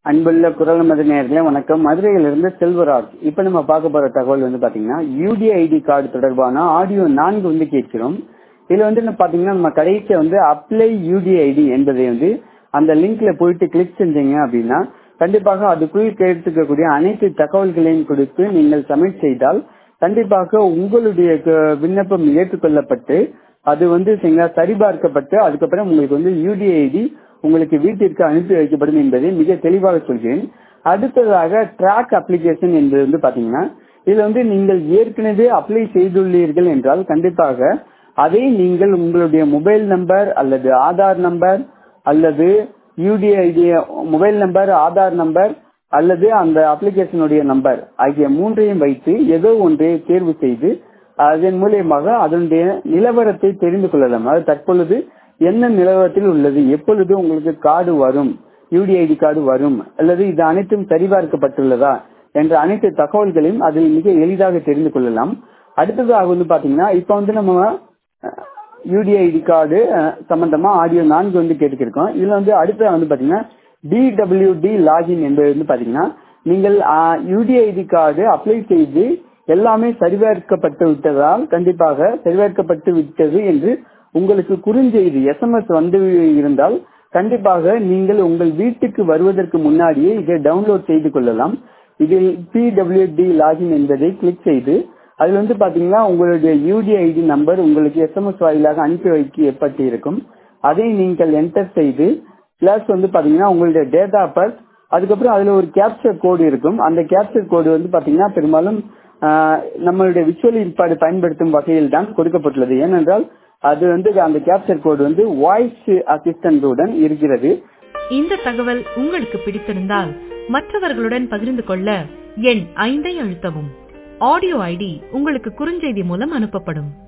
அன்புள்ள குரல் மத நேர்களே வணக்கம் மதுரையிலிருந்து செல்வராஜ் இப்ப நம்ம பார்க்க போற தகவல் வந்து பாத்தீங்கன்னா யூடிஐடி கார்டு தொடர்பான ஆடியோ நான்கு வந்து கேட்கிறோம் இதுல வந்து என்ன பாத்தீங்கன்னா நம்ம கடைசியா வந்து அப்ளை யூடிஐடி என்பதை வந்து அந்த லிங்க்ல போயிட்டு கிளிக் செஞ்சீங்க அப்படின்னா கண்டிப்பாக அதுக்குள் கேட்டுக்கக்கூடிய அனைத்து தகவல்களையும் கொடுத்து நீங்கள் சப்மிட் செய்தால் கண்டிப்பாக உங்களுடைய க- விண்ணப்பம் ஏற்றுக்கொள்ளப்பட்டு அது வந்து சரிங்களா சரிபார்க்கப்பட்டு அதுக்கப்புறம் உங்களுக்கு வந்து யூடிஐடி உங்களுக்கு வீட்டிற்கு அனுப்பி வைக்கப்படும் என்பதை மிக தெளிவாக சொல்கிறேன் அடுத்ததாக ட்ராக் அப்ளிகேஷன் என்பது வந்து பாத்தீங்கன்னா இதுல வந்து நீங்கள் ஏற்கனவே அப்ளை செய்துள்ளீர்கள் என்றால் கண்டிப்பாக அதை நீங்கள் உங்களுடைய மொபைல் நம்பர் அல்லது ஆதார் நம்பர் அல்லது UDID mobile number Aadhaar number அல்லது அந்த அப்ளிகேஷனுடைய நம்பர் ஆகிய மூன்றையும் வைத்து ஏதோ ஒன்றை தேர்வு செய்து அதன் மூலியமாக அதனுடைய நிலவரத்தை தெரிந்து கொள்ளலாம் அதாவது தற்பொழுது என்ன நிலவரத்தில் உள்ளது எப்பொழுது உங்களுக்கு கார்டு வரும் யூடிஐடி கார்டு வரும் அல்லது இது அனைத்தும் சரிபார்க்கப்பட்டுள்ளதா என்ற அனைத்து தகவல்களையும் அதில் மிக எளிதாக தெரிந்து கொள்ளலாம் அடுத்ததாக வந்து பாத்தீங்கன்னா இப்ப வந்து நம்ம யூடிஐடி கார்டு சம்பந்தமா ஆடியோ நான்கு வந்து கேட்டுக்கிருக்கோம் இதுல வந்து அடுத்த வந்து பாத்தீங்கன்னா டிடபிள்யூடி லாகின் என்பது வந்து பாத்தீங்கன்னா நீங்கள் யூடிஐடி கார்டு அப்ளை செய்து எல்லாமே சரிபார்க்கப்பட்டு விட்டதால் கண்டிப்பாக சரிபார்க்கப்பட்டு விட்டது என்று உங்களுக்கு குறுஞ்செய்தி எஸ்எம்எஸ் வந்து இருந்தால் கண்டிப்பாக நீங்கள் உங்கள் வீட்டுக்கு வருவதற்கு முன்னாடியே இதை டவுன்லோட் செய்து கொள்ளலாம் இதில் பிடபிள்யூடி லாகின் என்பதை கிளிக் செய்து அதுல வந்து பாத்தீங்கன்னா உங்களுடைய யூடிஐடி நம்பர் உங்களுக்கு எஸ்எம்எஸ் வாயிலாக அனுப்பி வைக்கப்பட்டு இருக்கும் அதை நீங்கள் என்டர் செய்து பிளஸ் வந்து பாத்தீங்கன்னா உங்களுடைய டேட் ஆஃப் பர்த் அதுக்கப்புறம் அதுல ஒரு கேப்சர் கோடு இருக்கும் அந்த கேப்சர் கோடு வந்து பாத்தீங்கன்னா பெரும்பாலும் ஆஹ், நம்மளுடைய விஷுவல் ஏற்பாடு பயன்படுத்தும் வகையில் தான் கொடுக்கப்பட்டுள்ளது ஏனென்றால் அது வந்து அந்த கேப்சர் கோடு வந்து வாய்ஸ் அசிஸ்டன்டுடன் இருக்கிறது இந்த தகவல் உங்களுக்கு பிடித்திருந்தால் மற்றவர்களுடன் பகிர்ந்து கொள்ள எண் ஐந்தை அழுத்தவும் ஆடியோ ஐடி உங்களுக்கு குறுஞ்செய்தி மூலம் அனுப்பப்படும்